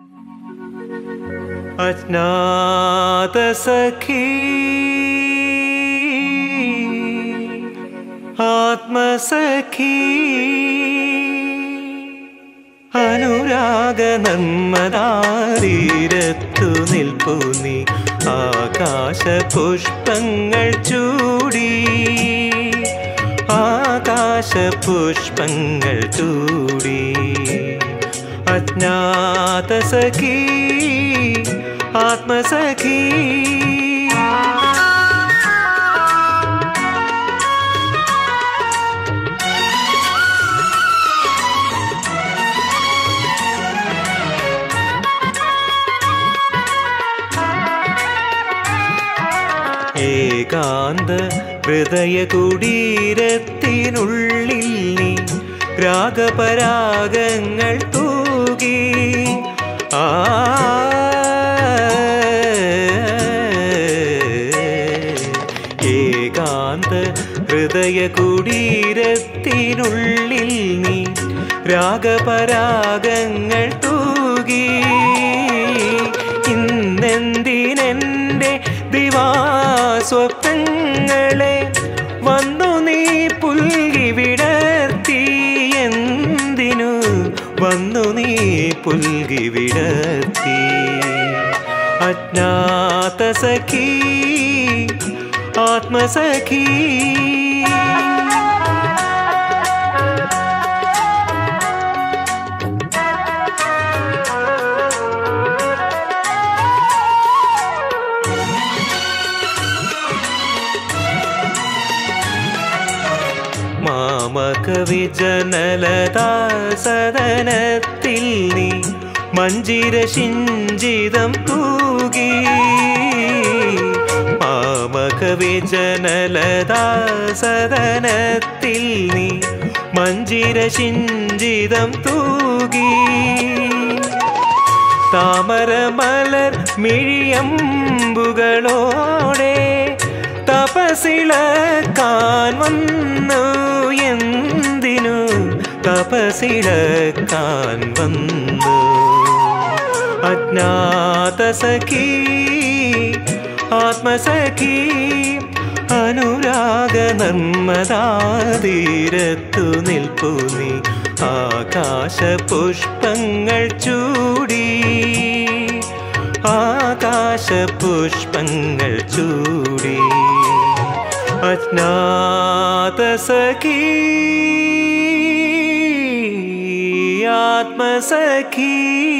അജ്ഞാതസഖീ ആത്മസഖീ അനുരാഗ നന്മതാതീരത്തു നിൽപ്പു നീ ആകാശ പുഷ്പങ്ങൾ ചൂടി ആകാശ പുഷ്പങ്ങൾ ചൂടി അജ്ഞാത സഖീ ആത്മസഖീ ഏകാന്ത ഹൃദയ കുടീരത്തിനുള്ളിൽ നീ രാഗപരാഗങ്ങൾ തൂകി ആ ഏകാന്ത ഹൃദയ കുടീരത്തിനുള്ളിൽ നീ രാഗപരാഗങ്ങൾ തൂകി ഇന്നെന്തിനെന്റെ ദിവാസ്വപ്നങ്ങളെ വന്നു നീ പുൽകി വിടർത്തി എന്തിനു വന്നു നീ പുൽകി വിടർത്തി അജ്ഞാത സഖീ ആത്മസഖീ മാമക വിജനലതാ സദനത്തിൽ നീ മഞ്ജിര ശിഞ്ചിതം തൂകി മാമക വിജനലതാ സദനത്തിൽ നീ മഞ്ജിര ശിഞ്ചിതം തൂകി താമരമലർ മിഴിയമ്പുകളോടെ തപസിളക്കാൻ വന്നു എന്തിനു തപസിളക്കാൻ വന്നു അജ്ഞാത സഖീ ആത്മസഖീ അനുരാഗ നന്മതാതീരത്തു നിൽപ്പു നീ ആകാശ പുഷ്പങ്ങൾ ചൂടി ആകാശ പുഷ്പങ്ങൾ ചൂടി അജ്ഞാത സഖീ ആത്മസഖീ